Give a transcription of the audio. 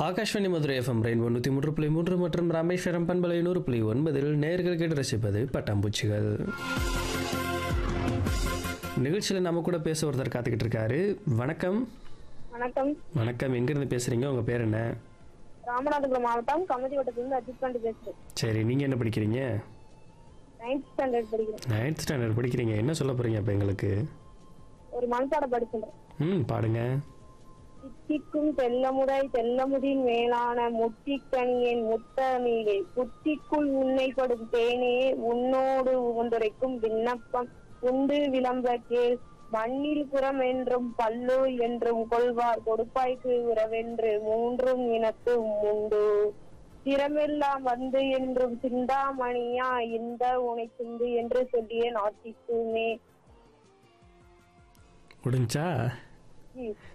Akashvani Madurai FM rainbow நூற்றி மூன்று புள்ளி மூன்று மற்றும் ராமேஸ்வரம் பண்பலை நூறு புள்ளி ஒன்பதில் நேர்கள் கேட்டு ரசிப்பது பட்டாம்பூச்சிகள் நிகழ்ச்சியில் நம்ம கூட பேச ஒருத்தர் காத்துக்கிட்டு இருக்காரு வணக்கம் வணக்கம் வணக்கம் எங்கேருந்து பேசுகிறீங்க உங்கள் பேர் என்ன ராமநாதபுரம் மாவட்டம் கமதி வட்டத்திலிருந்து அஜித் பாண்டி பேசுறேன் சரி நீங்கள் என்ன படிக்கிறீங்க நைன்த் ஸ்டாண்டர்ட் படிக்கிறேன் நைன்த் ஸ்டாண்டர்ட் படிக்கிறீங்க என்ன சொல்ல போகிறீங்க இப்போ எங்களுக்கு ஒரு மண்பாடம் படிக்கின்றேன் ம் பாடுங்க சித்திக்கும் தெல்லமுடை தெல்லமுடின் மேலான முத்திக்கனியின் முத்தமிழே புத்திக்குள் உன்னைப்படும் தேனே உன்னோடு உந்துரைக்கும் விண்ணப்பம் உண்டு விளம்ப கேள் மண்ணில் புறம் என்றும் பல்லு என்றும் கொள்வார் கொடுப்பாய்க்கு உறவென்று மூன்றும் இனத்தும் உண்டு திறமெல்லாம் வந்து என்றும் சிந்தாமணியா இந்த உனை சிந்து என்று சொல்லிய நாட்டிக்குமே முடிஞ்சா ம்.